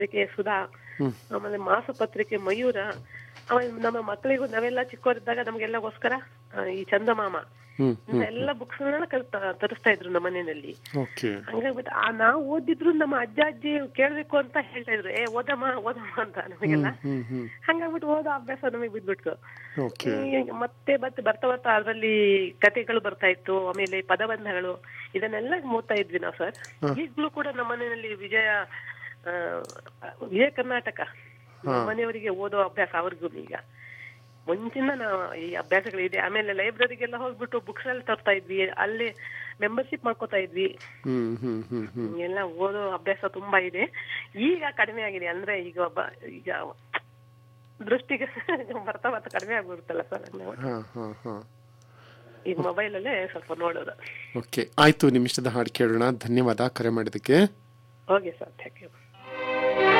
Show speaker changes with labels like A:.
A: ಪತ್ರಿಕೆ ಸುಧಾ ಆಮೇಲೆ ಮಾಸಪತ್ರಿಕೆ ಮಯೂರ ಆಮೇಲೆ ನಮ್ಮ ಮಕ್ಕಳಿಗೂ ನಾವೆಲ್ಲ ಚಿಕ್ಕವರಿದ್ದಾಗ ನಮ್ಗೆಲ್ಲಗೋಸ್ಕರ ಆ, ಈ ಚಂದಮಾಮ
B: ಹ್ಮ್
A: ಎಲ್ಲ ಬುಕ್ಸ್ ತರಿಸ್ತಾ ಇದ್ರು ನಮ್ಮ ಮನೆಯಲ್ಲಿ
B: ಓಕೆ
A: ಹಂಗಾಗ್ಬಿಟ್ಟು ಆ ನಾವು ಓದಿದ್ರು ನಮ್ಮ ಅಜ್ಜ ಅಜ್ಜಿ ಕೇಳ್ಬೇಕು ಅಂತ ಹೇಳ್ತಾ ಇದ್ರು ಏ ಓದಮ್ಮ ಓದಮ್ಮ ಅಂತ ನಮಗೆಲ್ಲ
B: ಹ್ಮ್ ಹ್ಮ್
A: ಹಂಗಾಗ್ಬಿಟ್ಟು ಓದೋ ಅಭ್ಯಾಸ ನಮಗೆ ಬಿದ್ಬಿಟ್ರು
B: ಓಕೆ
A: ಈಗ ಮತ್ತೆ ಮತ್ತೆ ಬರ್ತಾ ಬರ್ತಾ ಅದರಲ್ಲಿ ಕತೆಗಳು ಬರ್ತಾ ಇತ್ತು ಆಮೇಲೆ ಪದಬಂಧಗಳು ಇದನ್ನೆಲ್ಲ ಓದ್ತಾ ಇದ್ವಿ ನಾವು ಸರ್ ಈಗಲೂ ಕೂಡ ನಮ್ಮ ಮನೆಯಲ್ಲಿ ವಿಜಯ ಆ, ವಿಜಯ ಕರ್ನಾಟಕ ನಮ್ಮ ಮನೆಯವರಿಗೆ ಓದೋ ಅಭ್ಯಾಸ ಅವ್ರಿಗೂ ಈಗ ಮುಂಚಿನ ನಾವು ಈ ಅಭ್ಯಾಸಗಳಿದೆ ಆಮೇಲೆ ಲೈಬ್ರರಿಗೆಲ್ಲ ಹೋಗ್ಬಿಟ್ಟು ಬುಕ್ಸ್ ಎಲ್ಲ ತರ್ತಾ ಇದ್ವಿ ಅಲ್ಲಿ ಮೆಂಬರ್ಶಿಪ್ ಮಾಡ್ಕೋತಾ ಇದ್ವಿ
B: ಹ್ಮ್ ಹ್ಮ್ ಹ್ಮ್ ಹ್ಮ್
A: ಎಲ್ಲ ಓದೋ ಅಭ್ಯಾಸ ತುಂಬಾ ಇದೆ ಈಗ ಕಡಿಮೆ ಆಗಿದೆ ಅಂದ್ರೆ ಈಗ ಒಬ್ಬ ಈಗ ದೃಷ್ಟಿಗೆ ಬರ್ತಾ ಬರ್ತಾ ಕಡಿಮೆ ಆಗ್ಬಿಡುತ್ತಲ್ಲ ಸರ್ ನಾವು
B: ಹಾ ಹಾ ಹಾ
A: ಈಗ ಮೊಬೈಲ್ ಅಲ್ಲೇ ಸ್ವಲ್ಪ ನೋಡೋದು
B: ಓಕೆ ಆಯ್ತು ನಿಮಿಷದ ಹಾಡು ಕೇಳೋಣ ಧನ್ಯವಾದ ಕರೆ ಮಾಡಿದ್ದಕ್ಕೆ
A: ಓಕೆ ಸರ್ ಥ್ಯಾಂಕ್ ಯು